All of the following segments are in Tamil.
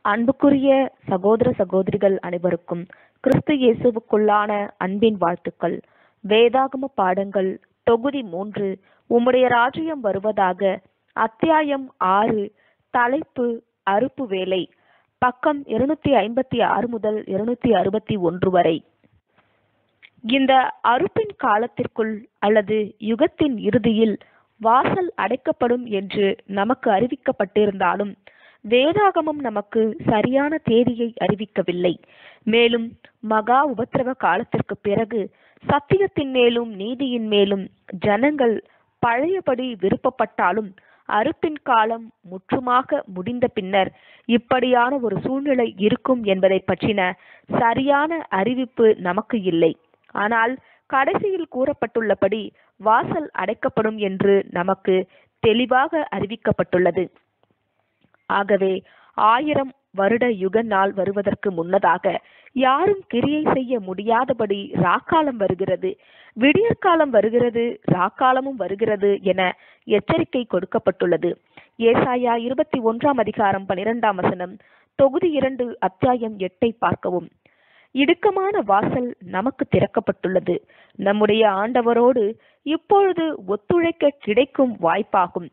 அன்புக்குரிய சகோதர சகோதரிகள் அனைவருக்கும் கிறிஸ்து இயேசுவுக்குள்ளான அன்பின் வாழ்த்துக்கள் வேதாகம பாடங்கள் தொகுதி மூன்று உம்முடைய ராஜ்யம் வருவதாக அத்தியாயம் ஆறு தலைப்பு அறுப்பு வேலை பக்கம் இருநூத்தி ஐம்பத்தி ஆறு முதல் இருநூத்தி அறுபத்தி ஒன்று வரை இந்த அறுப்பின் காலத்திற்குள் அல்லது யுகத்தின் இறுதியில் வாசல் அடைக்கப்படும் என்று நமக்கு அறிவிக்கப்பட்டிருந்தாலும் வேதாகமம் நமக்கு சரியான தேதியை அறிவிக்கவில்லை மேலும் மகா உபத்திரவ காலத்திற்கு பிறகு சத்தியத்தின் மேலும் நீதியின் மேலும் ஜனங்கள் பழையபடி விருப்பப்பட்டாலும் அறுப்பின் காலம் முற்றுமாக முடிந்த பின்னர் இப்படியான ஒரு சூழ்நிலை இருக்கும் என்பதை பற்றின சரியான அறிவிப்பு நமக்கு இல்லை ஆனால் கடைசியில் கூறப்பட்டுள்ளபடி வாசல் அடைக்கப்படும் என்று நமக்கு தெளிவாக அறிவிக்கப்பட்டுள்ளது ஆகவே ஆயிரம் வருட யுக நாள் வருவதற்கு முன்னதாக யாரும் கிரியை செய்ய முடியாதபடி ராக்காலம் வருகிறது விடியற்காலம் வருகிறது ராக்காலமும் வருகிறது என எச்சரிக்கை கொடுக்கப்பட்டுள்ளது ஏசாயா இருபத்தி ஒன்றாம் அதிகாரம் பனிரெண்டாம் வசனம் தொகுதி இரண்டு அத்தியாயம் எட்டை பார்க்கவும் இடுக்கமான வாசல் நமக்கு திறக்கப்பட்டுள்ளது நம்முடைய ஆண்டவரோடு இப்பொழுது ஒத்துழைக்க கிடைக்கும் வாய்ப்பாகும்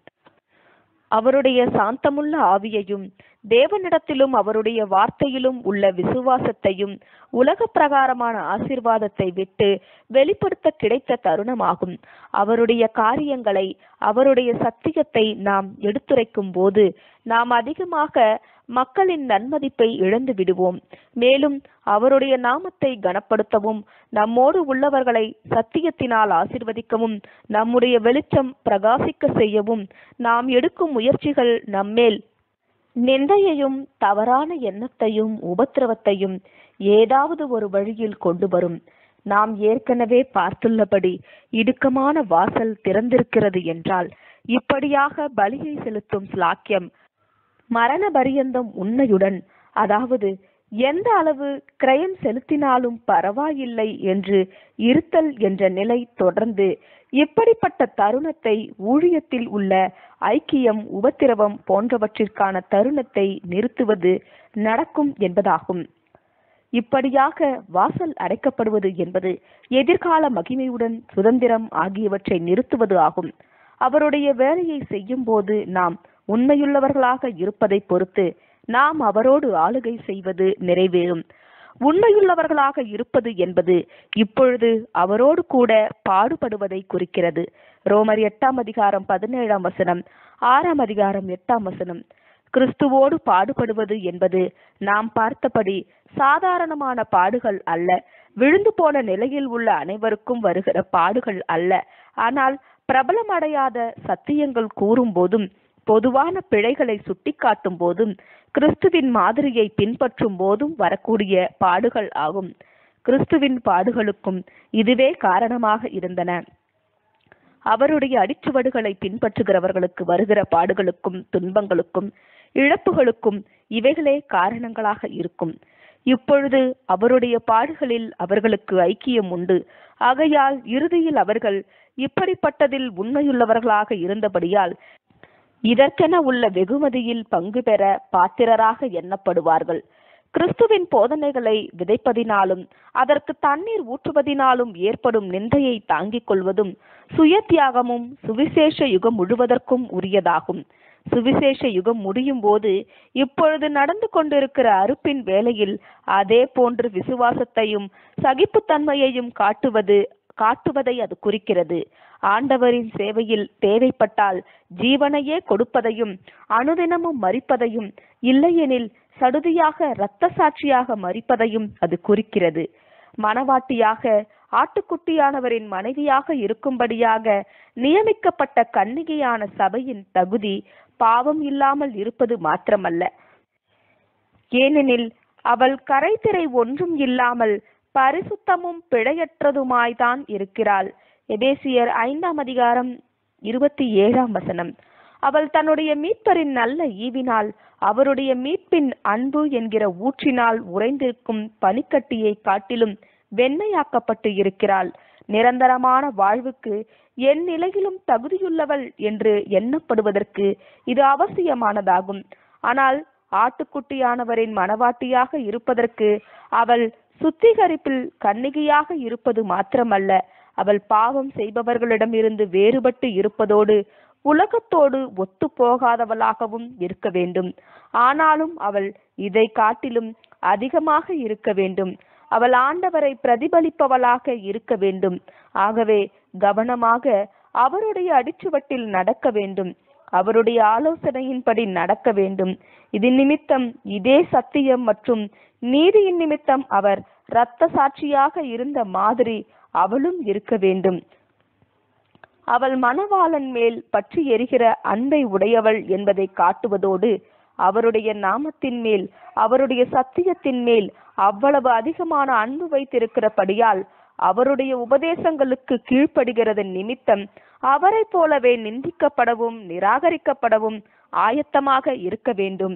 அவருடைய சாந்தமுள்ள ஆவியையும் தேவனிடத்திலும் அவருடைய வார்த்தையிலும் உள்ள விசுவாசத்தையும் உலக பிரகாரமான ஆசிர்வாதத்தை விட்டு வெளிப்படுத்த கிடைத்த தருணமாகும் அவருடைய காரியங்களை அவருடைய சத்தியத்தை நாம் எடுத்துரைக்கும் போது நாம் அதிகமாக மக்களின் நன்மதிப்பை இழந்து விடுவோம் மேலும் அவருடைய நாமத்தை கனப்படுத்தவும் நம்மோடு உள்ளவர்களை சத்தியத்தினால் ஆசிர்வதிக்கவும் நம்முடைய வெளிச்சம் பிரகாசிக்க செய்யவும் நாம் எடுக்கும் முயற்சிகள் நம்மேல் நிந்தையையும் தவறான எண்ணத்தையும் உபத்திரவத்தையும் ஏதாவது ஒரு வழியில் கொண்டு வரும் நாம் ஏற்கனவே பார்த்துள்ளபடி இடுக்கமான வாசல் திறந்திருக்கிறது என்றால் இப்படியாக பலியை செலுத்தும் ஸ்லாக்கியம் மரண பரியந்தம் உண்மையுடன் அதாவது எந்த அளவு கிரயம் செலுத்தினாலும் பரவாயில்லை என்று இருத்தல் என்ற நிலை தொடர்ந்து இப்படிப்பட்ட தருணத்தை ஊழியத்தில் உள்ள ஐக்கியம் உபத்திரவம் போன்றவற்றிற்கான தருணத்தை நிறுத்துவது நடக்கும் என்பதாகும் இப்படியாக வாசல் அடைக்கப்படுவது என்பது எதிர்கால மகிமையுடன் சுதந்திரம் ஆகியவற்றை நிறுத்துவது ஆகும் அவருடைய வேலையை செய்யும் போது நாம் உண்மையுள்ளவர்களாக இருப்பதை பொறுத்து நாம் அவரோடு ஆளுகை செய்வது நிறைவேறும் உண்மையுள்ளவர்களாக இருப்பது என்பது இப்பொழுது அவரோடு கூட பாடுபடுவதை குறிக்கிறது ரோமர் எட்டாம் அதிகாரம் பதினேழாம் வசனம் ஆறாம் அதிகாரம் எட்டாம் வசனம் கிறிஸ்துவோடு பாடுபடுவது என்பது நாம் பார்த்தபடி சாதாரணமான பாடுகள் அல்ல விழுந்து போன நிலையில் உள்ள அனைவருக்கும் வருகிற பாடுகள் அல்ல ஆனால் பிரபலமடையாத சத்தியங்கள் கூறும் போதும் பொதுவான பிழைகளை சுட்டிக்காட்டும் போதும் கிறிஸ்துவின் மாதிரியை பின்பற்றும் போதும் வரக்கூடிய பாடுகள் ஆகும் கிறிஸ்துவின் பாடுகளுக்கும் இதுவே காரணமாக இருந்தன அவருடைய அடிச்சுவடுகளை பின்பற்றுகிறவர்களுக்கு வருகிற பாடுகளுக்கும் துன்பங்களுக்கும் இழப்புகளுக்கும் இவைகளே காரணங்களாக இருக்கும் இப்பொழுது அவருடைய பாடுகளில் அவர்களுக்கு ஐக்கியம் உண்டு ஆகையால் இறுதியில் அவர்கள் இப்படிப்பட்டதில் உண்மையுள்ளவர்களாக இருந்தபடியால் இதற்கென உள்ள வெகுமதியில் பங்கு பெற பாத்திரராக எண்ணப்படுவார்கள் கிறிஸ்துவின் போதனைகளை விதைப்பதினாலும் அதற்கு தண்ணீர் ஊற்றுவதினாலும் ஏற்படும் நிந்தையை தாங்கிக் கொள்வதும் சுய தியாகமும் சுவிசேஷ யுகம் முழுவதற்கும் உரியதாகும் சுவிசேஷ யுகம் முடியும் போது இப்பொழுது நடந்து கொண்டிருக்கிற அறுப்பின் வேளையில் அதே போன்று விசுவாசத்தையும் சகிப்புத்தன்மையையும் காட்டுவது காட்டுவதை அது குறிக்கிறது ஆண்டவரின் சேவையில் தேவைப்பட்டால் ஜீவனையே கொடுப்பதையும் அனுதினமும் மறிப்பதையும் இல்லையெனில் சடுதியாக இரத்த சாட்சியாக மறிப்பதையும் அது குறிக்கிறது மனவாட்டியாக ஆட்டுக்குட்டியானவரின் மனைவியாக இருக்கும்படியாக நியமிக்கப்பட்ட கன்னிகையான சபையின் தகுதி பாவம் இல்லாமல் இருப்பது மாத்திரமல்ல ஏனெனில் அவள் கரைத்திரை ஒன்றும் இல்லாமல் பரிசுத்தமும் பிழையற்றதுமாய்தான் இருக்கிறாள் எபேசியர் ஐந்தாம் அதிகாரம் இருபத்தி ஏழாம் வசனம் அவள் தன்னுடைய மீட்பரின் நல்ல ஈவினால் அவருடைய மீட்பின் அன்பு என்கிற ஊற்றினால் உறைந்திருக்கும் பனிக்கட்டியை காட்டிலும் வெண்மையாக்கப்பட்டு இருக்கிறாள் நிரந்தரமான வாழ்வுக்கு என் நிலையிலும் தகுதியுள்ளவள் என்று எண்ணப்படுவதற்கு இது அவசியமானதாகும் ஆனால் ஆட்டுக்குட்டியானவரின் மணவாட்டியாக இருப்பதற்கு அவள் சுத்திகரிப்பில் கன்னிகையாக இருப்பது மாத்திரமல்ல அவள் பாவம் செய்பவர்களிடமிருந்து வேறுபட்டு இருப்பதோடு உலகத்தோடு ஒத்து போகாதவளாகவும் இருக்க வேண்டும் ஆனாலும் அவள் இதை காட்டிலும் அதிகமாக இருக்க வேண்டும் அவள் ஆண்டவரை பிரதிபலிப்பவளாக இருக்க வேண்டும் ஆகவே கவனமாக அவருடைய அடிச்சுவட்டில் நடக்க வேண்டும் அவருடைய ஆலோசனையின்படி நடக்க வேண்டும் இது நிமித்தம் இதே சத்தியம் மற்றும் நீதியின் நிமித்தம் அவர் இரத்த சாட்சியாக இருந்த மாதிரி அவளும் இருக்க வேண்டும் அவள் மணவாளன் மேல் பற்றி எரிகிற அன்பை உடையவள் என்பதை காட்டுவதோடு அவருடைய நாமத்தின் மேல் அவருடைய சத்தியத்தின் மேல் அவ்வளவு அதிகமான அன்பு வைத்திருக்கிறபடியால் அவருடைய உபதேசங்களுக்கு கீழ்ப்படுகிறதன் நிமித்தம் அவரை போலவே நிந்திக்கப்படவும் நிராகரிக்கப்படவும் ஆயத்தமாக இருக்க வேண்டும்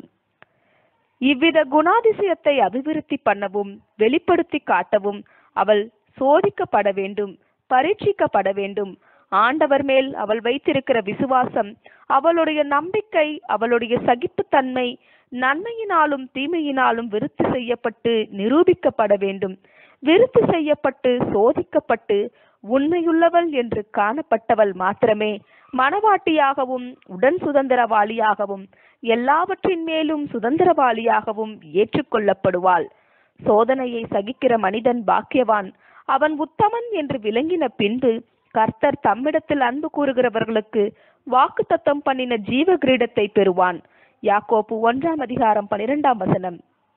இவ்வித குணாதிசயத்தை அபிவிருத்தி பண்ணவும் வெளிப்படுத்தி காட்டவும் அவள் சோதிக்கப்பட வேண்டும் பரீட்சிக்கப்பட வேண்டும் ஆண்டவர் மேல் அவள் வைத்திருக்கிற விசுவாசம் அவளுடைய நம்பிக்கை அவளுடைய சகிப்புத்தன்மை நன்மையினாலும் தீமையினாலும் விருத்தி செய்யப்பட்டு நிரூபிக்கப்பட வேண்டும் விருத்தி செய்யப்பட்டு சோதிக்கப்பட்டு உண்மையுள்ளவள் என்று காணப்பட்டவள் மாத்திரமே மணவாட்டியாகவும் உடன் சுதந்திரவாளியாகவும் எல்லாவற்றின் மேலும் சுதந்திரவாளியாகவும் ஏற்றுக்கொள்ளப்படுவாள் சோதனையை சகிக்கிற மனிதன் பாக்கியவான் அவன் உத்தமன் என்று விளங்கின பின்பு கர்த்தர் தம்மிடத்தில் அன்பு கூறுகிறவர்களுக்கு வாக்கு தத்தம் பண்ணின ஜீவ கிரீடத்தை பெறுவான் யாக்கோப்பு ஒன்றாம் அதிகாரம் பனிரெண்டாம் வசனம்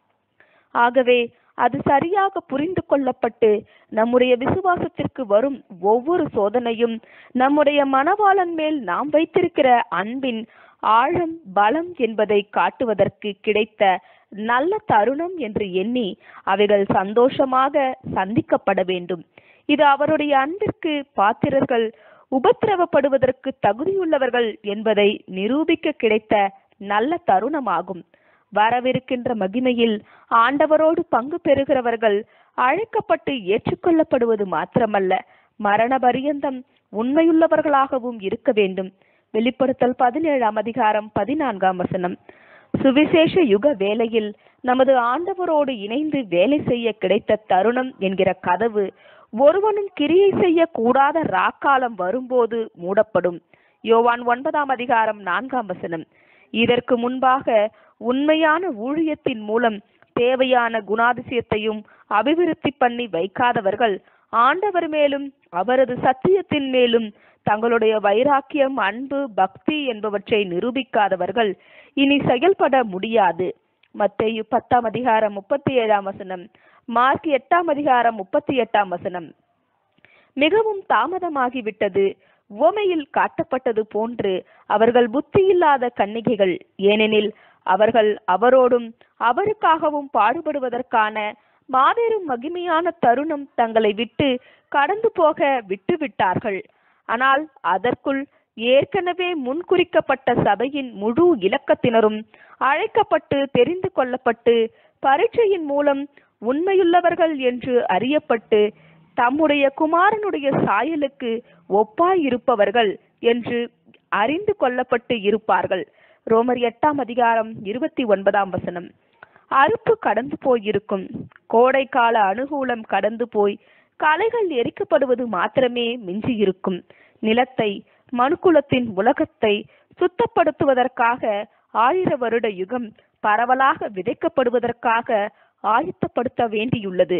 ஆகவே அது சரியாக புரிந்து கொள்ளப்பட்டு நம்முடைய விசுவாசத்திற்கு வரும் ஒவ்வொரு சோதனையும் நம்முடைய மனவாளன் மேல் நாம் வைத்திருக்கிற அன்பின் ஆழம் பலம் என்பதை காட்டுவதற்கு கிடைத்த நல்ல தருணம் என்று எண்ணி அவைகள் சந்தோஷமாக சந்திக்கப்பட வேண்டும் இது அவருடைய அன்பிற்கு பாத்திரர்கள் உபத்திரவப்படுவதற்கு தகுதியுள்ளவர்கள் என்பதை நிரூபிக்க கிடைத்த நல்ல தருணமாகும் வரவிருக்கின்ற மகிமையில் ஆண்டவரோடு பங்கு பெறுகிறவர்கள் அழைக்கப்பட்டு ஏற்றுக்கொள்ளப்படுவது மாத்திரமல்ல மரண பரியந்தம் உண்மையுள்ளவர்களாகவும் இருக்க வேண்டும் வெளிப்படுத்தல் பதினேழாம் அதிகாரம் பதினான்காம் வசனம் சுவிசேஷ யுக வேளையில் நமது ஆண்டவரோடு இணைந்து வேலை செய்ய கிடைத்த தருணம் என்கிற கதவு ஒருவனும் கிரியை செய்ய கூடாத ராக்காலம் வரும்போது மூடப்படும் யோவான் ஒன்பதாம் அதிகாரம் நான்காம் வசனம் இதற்கு முன்பாக உண்மையான ஊழியத்தின் மூலம் தேவையான குணாதிசயத்தையும் அபிவிருத்தி பண்ணி வைக்காதவர்கள் ஆண்டவர் மேலும் அவரது சத்தியத்தின் மேலும் தங்களுடைய வைராக்கியம் அன்பு பக்தி என்பவற்றை நிரூபிக்காதவர்கள் இனி செயல்பட முடியாது மத்தேயு பத்தாம் அதிகாரம் முப்பத்தி ஏழாம் வசனம் மார்க் எட்டாம் அதிகாரம் முப்பத்தி எட்டாம் வசனம் மிகவும் தாமதமாகிவிட்டது உவமையில் காட்டப்பட்டது போன்று அவர்கள் புத்தியில்லாத கன்னிகைகள் ஏனெனில் அவர்கள் அவரோடும் அவருக்காகவும் பாடுபடுவதற்கான மாபெரும் மகிமையான தருணம் தங்களை விட்டு கடந்து போக விட்டுவிட்டார்கள் ஆனால் அதற்குள் ஏற்கனவே முன்குறிக்கப்பட்ட சபையின் முழு இலக்கத்தினரும் அழைக்கப்பட்டு தெரிந்து கொள்ளப்பட்டு பரீட்சையின் மூலம் உண்மையுள்ளவர்கள் என்று அறியப்பட்டு தம்முடைய குமாரனுடைய சாயலுக்கு ஒப்பாயிருப்பவர்கள் என்று அறிந்து கொள்ளப்பட்டு இருப்பார்கள் ரோமர் எட்டாம் அதிகாரம் இருபத்தி ஒன்பதாம் வசனம் அறுப்பு கடந்து போயிருக்கும் கோடைக்கால அனுகூலம் கடந்து போய் களைகள் எரிக்கப்படுவது மாத்திரமே மிஞ்சியிருக்கும் நிலத்தை மனுக்குலத்தின் உலகத்தை சுத்தப்படுத்துவதற்காக ஆயிர வருட யுகம் பரவலாக விதைக்கப்படுவதற்காக ஆயத்தப்படுத்த வேண்டியுள்ளது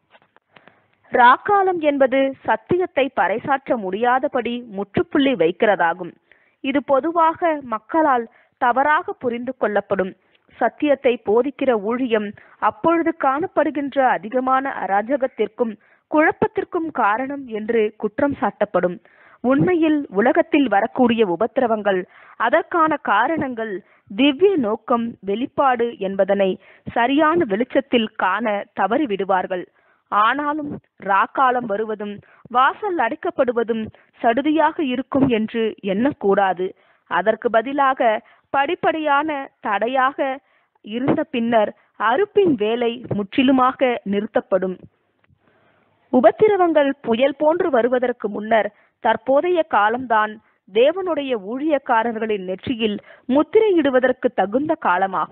ராக்காலம் என்பது சத்தியத்தை பறைசாற்ற முடியாதபடி முற்றுப்புள்ளி வைக்கிறதாகும் இது பொதுவாக மக்களால் தவறாக புரிந்து கொள்ளப்படும் சத்தியத்தை போதிக்கிற ஊழியம் அப்பொழுது காணப்படுகின்ற அதிகமான அராஜகத்திற்கும் குழப்பத்திற்கும் காரணம் என்று குற்றம் சாட்டப்படும் உண்மையில் உலகத்தில் வரக்கூடிய உபத்திரவங்கள் அதற்கான காரணங்கள் திவ்ய நோக்கம் வெளிப்பாடு என்பதனை சரியான வெளிச்சத்தில் காண தவறிவிடுவார்கள் ஆனாலும் ராக்காலம் வருவதும் வாசல் அடைக்கப்படுவதும் சடுதியாக இருக்கும் என்று எண்ணக்கூடாது அதற்கு பதிலாக படிப்படியான தடையாக இருந்த பின்னர் அறுப்பின் வேலை முற்றிலுமாக நிறுத்தப்படும் உபத்திரவங்கள் புயல் போன்று வருவதற்கு முன்னர் தற்போதைய காலம்தான் தேவனுடைய ஊழியக்காரர்களின் நெற்றியில் முத்திரையிடுவதற்கு தகுந்த காலமாகும்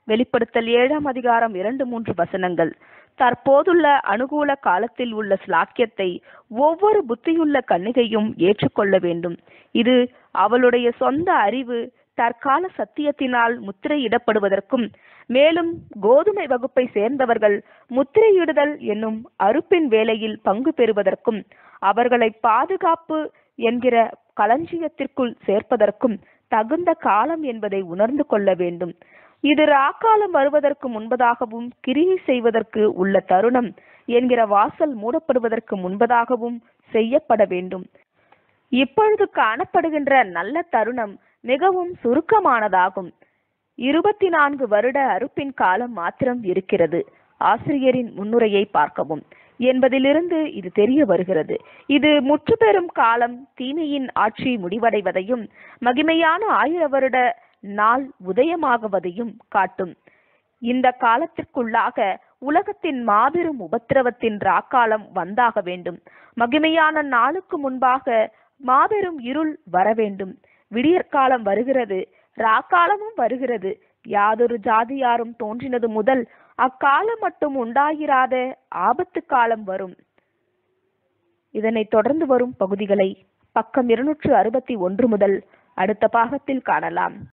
வெளிப்படுத்தல் ஏழாம் அதிகாரம் இரண்டு மூன்று வசனங்கள் தற்போதுள்ள அனுகூல காலத்தில் உள்ள ஸ்லாக்கியத்தை ஒவ்வொரு புத்தியுள்ள கன்னிகையும் ஏற்றுக்கொள்ள வேண்டும் இது அவளுடைய சொந்த அறிவு தற்கால சத்தியத்தினால் முத்திரையிடப்படுவதற்கும் மேலும் கோதுமை வகுப்பை சேர்ந்தவர்கள் முத்திரையிடுதல் என்னும் அறுப்பின் வேலையில் பங்கு பெறுவதற்கும் அவர்களை பாதுகாப்பு என்கிற களஞ்சியத்திற்குள் சேர்ப்பதற்கும் தகுந்த காலம் என்பதை உணர்ந்து கொள்ள வேண்டும் இது ராக்காலம் வருவதற்கு முன்பதாகவும் கிரியை செய்வதற்கு உள்ள தருணம் என்கிற வாசல் மூடப்படுவதற்கு முன்பதாகவும் செய்யப்பட வேண்டும் இப்பொழுது காணப்படுகின்ற நல்ல தருணம் மிகவும் சுருக்கமானதாகும் இருபத்தி நான்கு வருட அறுப்பின் காலம் மாத்திரம் இருக்கிறது ஆசிரியரின் முன்னுரையை பார்க்கவும் என்பதிலிருந்து இது தெரிய வருகிறது இது முற்று பெறும் காலம் தீமையின் ஆட்சி முடிவடைவதையும் மகிமையான ஆயிர வருட நாள் உதயமாகுவதையும் காட்டும் இந்த காலத்திற்குள்ளாக உலகத்தின் மாபெரும் உபத்திரவத்தின் ராக்காலம் வந்தாக வேண்டும் மகிமையான நாளுக்கு முன்பாக மாபெரும் இருள் வர வேண்டும் விடியற்காலம் வருகிறது ராக்காலமும் வருகிறது யாதொரு ஜாதியாரும் தோன்றினது முதல் அக்காலம் மட்டும் உண்டாயிராத ஆபத்து காலம் வரும் இதனைத் தொடர்ந்து வரும் பகுதிகளை பக்கம் இருநூற்று அறுபத்தி ஒன்று முதல் அடுத்த பாகத்தில் காணலாம்